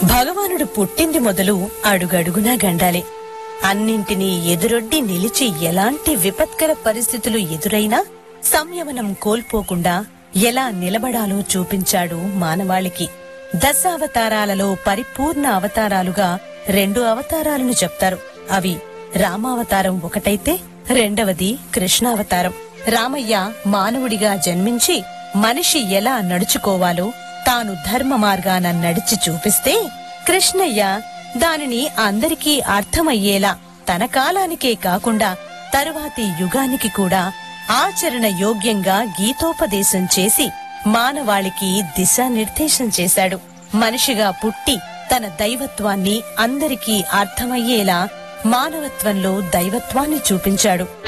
భగవానుడు పుట్టింది మొదలు అడుగడుగునా గండాలే అన్నింటినీ ఎదురొడ్డి నిలిచి ఎలాంటి విపత్కర పరిస్థితులు ఎదురైనా సంయమనం కోల్పోకుండా ఎలా నిలబడాలో చూపించాడు మానవాళికి దశావతారాలలో పరిపూర్ణ అవతారాలుగా రెండు అవతారాలను చెప్తారు అవి రామావతారం ఒకటైతే రెండవది కృష్ణావతారం రామయ్య మానవుడిగా జన్మించి మనిషి ఎలా నడుచుకోవాలో తాను ధర్మ మార్గాన నడిచి చూపిస్తే కృష్ణయ్య దానిని అందరికీ అర్థమయ్యేలా తన కాలానికే కాకుండా తరువాతి యుగానికి కూడా ఆచరణ యోగ్యంగా గీతోపదేశం చేసి మానవాళికి దిశానిర్దేశం చేశాడు మనిషిగా పుట్టి తన దైవత్వాన్ని అందరికీ అర్థమయ్యేలా మానవత్వంలో దైవత్వాన్ని చూపించాడు